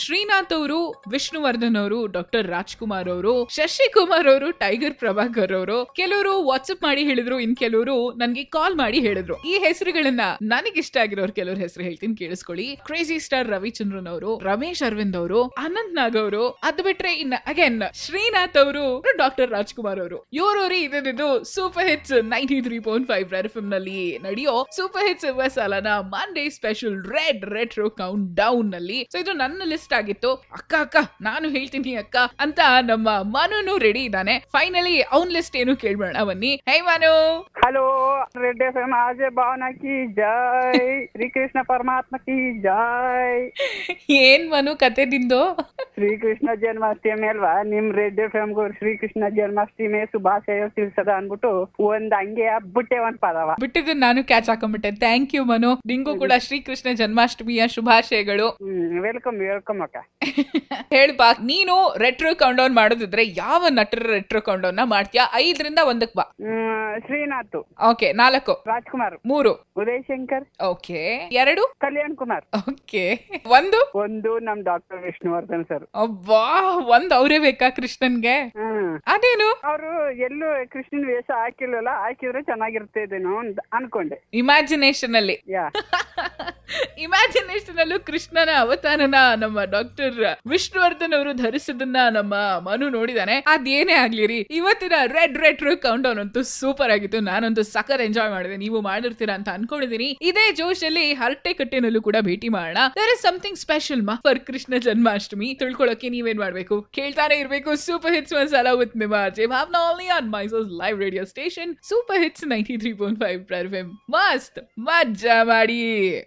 ಶ್ರೀನಾಥ್ ಅವರು ವಿಷ್ಣುವರ್ಧನ್ ಅವರು ಡಾಕ್ಟರ್ ರಾಜ್ಕುಮಾರ್ ಅವರು ಶಶಿಕುಮಾರ್ ಅವರು ಟೈಗರ್ ಪ್ರಭಾಕರ್ ಅವರು ಕೆಲವರು ವಾಟ್ಸ್ಆಪ್ ಮಾಡಿ ಹೇಳಿದ್ರು ಇನ್ ಕೆಲವರು ನನ್ಗೆ ಕಾಲ್ ಮಾಡಿ ಹೇಳಿದ್ರು ಈ ಹೆಸರುಗಳನ್ನ ನನಗಿಷ್ಟ ಆಗಿರೋರು ಕೆಲವ್ರ ಹೆಸರು ಹೇಳ್ತೀನಿ ಕೇಳಿಸ್ಕೊಳ್ಳಿ ಕ್ರೇಜಿ ಸ್ಟಾರ್ ರವಿಚಂದ್ರನ್ ಅವರು ರಮೇಶ್ ಅರವಿಂದ್ ಅವರು ಅನಂತ್ ನಾಗ್ ಅವರು ಅದ್ ಬಿಟ್ರೆ ಇನ್ನ ಅಗೇನ್ ಶ್ರೀನಾಥ್ ಅವರು ಡಾಕ್ಟರ್ ರಾಜ್ಕುಮಾರ್ ಅವರು ಇವರವ್ರಿ ಇದ್ದು super hits ninety three point five Red film ನಲ್ಲಿ ನಡೆಯೋ ಸೂಪರ್ ಹಿಟ್ಸ್ ಸಾಲನ Monday special Red retro countdown ನಲ್ಲಿ ಸೊ ಇದು ನನ್ನ ಲಿಸ್ಟ್ ಆಗಿತ್ತು ಅಕ್ಕ ಅಕ್ಕ ನಾನು ಹೇಳ್ತೀನಿ ಅಕ್ಕ ಅಂತ ನಮ್ಮ ಮನುನು ರೆಡಿ ಇದ್ದಾನೆ ಫೈನಲಿ ಅವನ್ ಲಿಸ್ಟ್ ಏನು ಕೇಳ್ಬೇಡ ಬನ್ನಿ ಹೇ Manu hello Red F M आज भावना की जय श्री कृष्ण परमात्मा की जय ಏನ್ ಮನು ಕತೆ ನಿಂದು ಶ್ರೀ ಕೃಷ್ಣ ಜನ್ಮಾಷ್ಟಮಿ ಅಲ್ವಾ ನಿಮ್ Red F M Shri Krishna Janmashtami ಶುಭಾಶಯ ತಿಳ್ಸದ ಅನ್ಬಿಟ್ಟು ಒಂದ್ ಹಂಗೆ ಬಿಟ್ಟೆ ಒಂದ್ ಪದವ ಬಿಟ್ಟಿದ್ದು ನಾನು ಕ್ಯಾಚ್ ಹಾಕೊಂಡ್ಬಿಟ್ಟೆ ಥ್ಯಾಂಕ್ ಯು ಮನು ನಿಂಗೂ ಕೂಡ ಶ್ರೀಕೃಷ್ಣ ಜನ್ಮಾಷ್ಟಮಿಯ ಶುಭಾಶಯಗಳು ಹ್ಮ್ ವೆಲ್ಕಮ್ ವೆಲ್ಕಮ್ ಅಕ್ಕ ಹೇಳ್ಬಾ ನೀನು ರೆಟ್ರೋ ಕೌಂಡೌನ್ ಮಾಡೋದಿದ್ರೆ ಯಾವ ನಟರ ರೆಟ್ರೋ ಕೌಂಡೌನ್ ನ ಮಾಡ್ತೀಯಾ ಐದರಿಂದ ಒಂದಕ್ ಬಾ ಹ್ಮ್ ಶ್ರೀನಾಥ್ ಓಕೆ ನಾಲ್ಕು ರಾಜ್ಕುಮಾರ್ ಮೂರು ಉದಯ್ ಶಂಕರ್ ಓಕೆ ಎರಡು ಕಲ್ಯಾಣ್ ಕುಮಾರ್ ಓಕೆ ಒಂದು ಒಂದು ನಮ್ ಡಾಕ್ಟರ್ ವಿಷ್ಣುವರ್ಧನ್ ಸರ್ ಅಬ್ಬಾ ಒಂದ್ ಅವರೇ ಬೇಕಾ ಕೃಷ್ಣನ್ಗೆ ಹ್ಮ್ ಅದೇನು ಅವರು ಎಲ್ಲೂ ಕೃಷ್ಣನ್ ವೇಷ ಹಾಕಿಲ್ವಲ್ಲ ಹಾಕಿದ್ರೆ ಚೆನ್ನಾಗಿರ್ತೇದೇನೋ ಅಂತ ಅನ್ಕೊಂಡೆ ಇಮ್ಯಾಜಿನೇಷನ್ ಅಲ್ಲಿ ಯಾ ಇಮ್ಯಾಜಿನೇಷನ್ ಅಲ್ಲೂ ಕೃಷ್ಣನ ಅವತಾರನ ನಮ್ಮ ಡಾಕ್ಟರ್ ವಿಷ್ಣುವರ್ಧನ್ ಅವರು ಧರಿಸಿದನ್ನ ನಮ್ಮ ಮನು ನೋಡಿದಾನೆ ಅದೇನೇ ಆಗ್ಲಿ ರೀ ಇವತ್ತಿನ ರೆಡ್ ರೆಡ್ ಕೌಂಟ್ ಡೌನ್ ಅಂತೂ ಸೂಪರ್ ಆಗಿತ್ತು ನಾನಂತೂ ಸಖತ್ ಎಂಜಾಯ್ ಮಾಡಿದೆ ನೀವು ಮಾಡಿರ್ತೀರಾ ಅಂತ ಅನ್ಕೊಂಡಿದೀನಿ ಇದೇ ಜೋಶ್ ಅಲ್ಲಿ ಹರಟೆ ಕಟ್ಟೆನಲ್ಲೂ ಕೂಡ ಭೇಟಿ ಮಾಡೋಣ ದರ್ ಇಸ್ ಸಮಥಿಂಗ್ ಸ್ಪೆಷಲ್ ಮಾ ಫರ್ ಕೃಷ್ಣ ಜನ್ಮಾಷ್ಟಮಿ ತಿಳ್ಕೊಳಕ್ಕೆ ನೀವೇನ್ ಮಾಡ್ಬೇಕು ಕೇಳ್ತಾನೆ ಇರ್ಬೇಕು ಸೂಪರ್ ಹಿಟ್ಸ್ ಮಸಾಲ ವಿತ್ ನಿಮ್ಮ J Bhavana only on Mysore's live radio station super hits ninety three point five ಮಸ್ತ್ ಮಜ್ಜಾ ಮಾಡಿ